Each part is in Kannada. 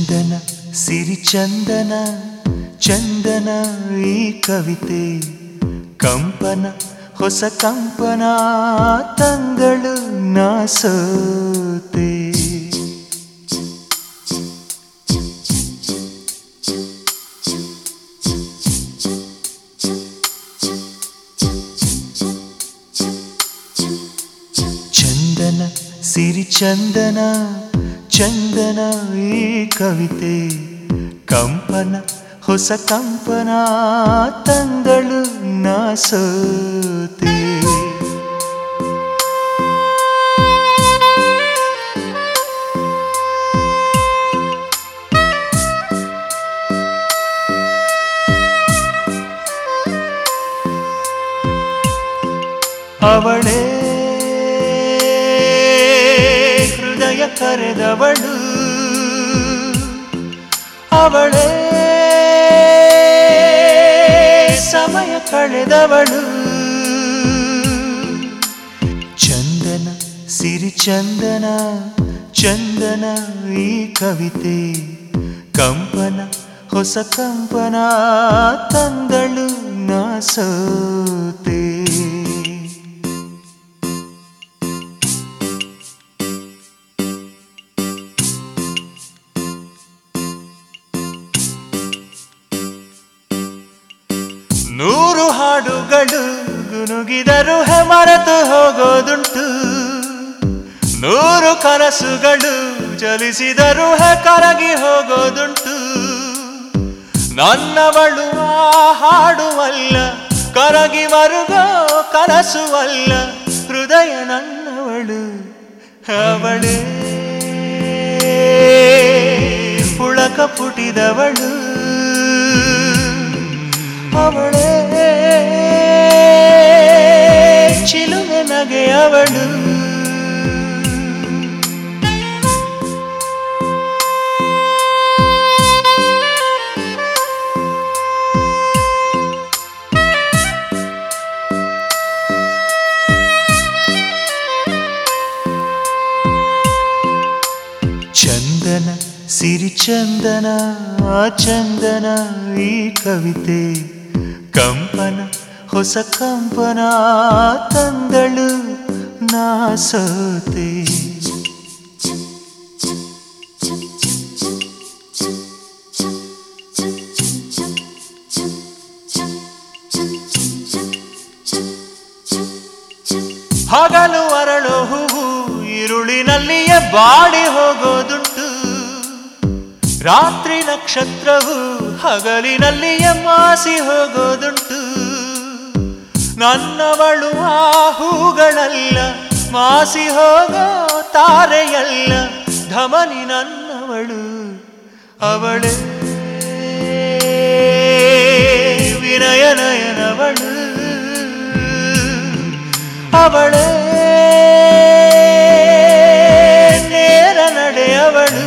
ಚಂದನ ಸಿರಿ ಚಂದನ ಚಂದನ ಈ ಕವಿತೆ ಕಂಪನ ಹೊಸ ಕಂಪನ ತಂಗಳು ನಾಸೋತೆ ಚಂದನ ಸಿರಿ ಚಂದನ ಚಂದನ ಈ ಕವಿತೆ ಕಂಪನ ಹೊಸ ಕಂಪನ ತಂಗಳು ನಾಸೋತೆ ಅವಳೇ ಹೃದಯ ಕರೆದವಳು ಅವಳೇ ಸಮಯ ಕಳೆದವಳು ಚಂದನ ಸಿರಿ ಚಂದನ ಚಂದನ ಈ ಕವಿತೆ ಕಂಪನ ಹೊಸ ಕಂಪನ ತಂದಳು ನಾಸೋತೆ ನೂರು ಹಾಡುಗಳು ಗುನುಗಿದರು ಮರೆತು ಹೋಗೋದುಂಟು ನೂರು ಕನಸುಗಳು ಚಲಿಸಿದರು ಕರಗಿ ಹೋಗೋದುಂಟು ನನ್ನವಳು ಆ ಹಾಡುವಲ್ಲ ಕರಗಿ ಮರುಗೋ ಕನಸುವಲ್ಲ ಹೃದಯ ನನ್ನವಳು ಅವಳೇ ಪುಳಕ ಪುಟಿದವಳು ಅವಳೇ ಚಿಲುಮೆ ನಗೆಯವಳು ಚಂದನ ಸಿರಿ ಚಂದನ ಚಂದನ ಈ ಕವಿತೆ ಕಂಪನ ಹೊಸ ಕಂಪನ ತಂದಳು ನಾಸೋತೆ ಹಗಲು ಅರಳು ಹೂವು ಈರುಳಿನಲ್ಲಿಯೇ ಬಾಡಿ ಹೋಗೋದುಂಟು ರಾತ್ರಿ ನಕ್ಷತ್ರವು ಹಗಲಿನಲ್ಲಿಯೇ ಮಾಸಿ ಹೋಗೋದುಂಟು ನನ್ನವಳು ಆ ಹೂಗಳಲ್ಲ ಮಾಸಿ ಹೋಗೋ ತಾರೆಯಲ್ಲ ಧಮನಿ ನನ್ನವಳು ಅವಳೇ ವಿನಯನಯನವಳು ಅವಳೇ ನೇರ ನಡೆಯವಳು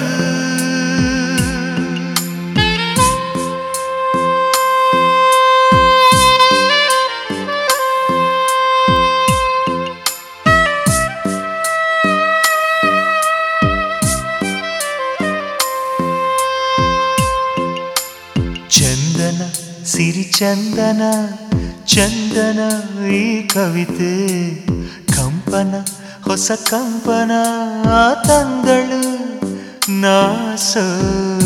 ಚಂದನ ಸಿರಿ ಚಂದನ ಚಂದನ ಈ ಕವಿತೆ ಕಂಪನ ಹೊಸ ಕಂಪನ ತಂದಳು ನಾಸೋತೆ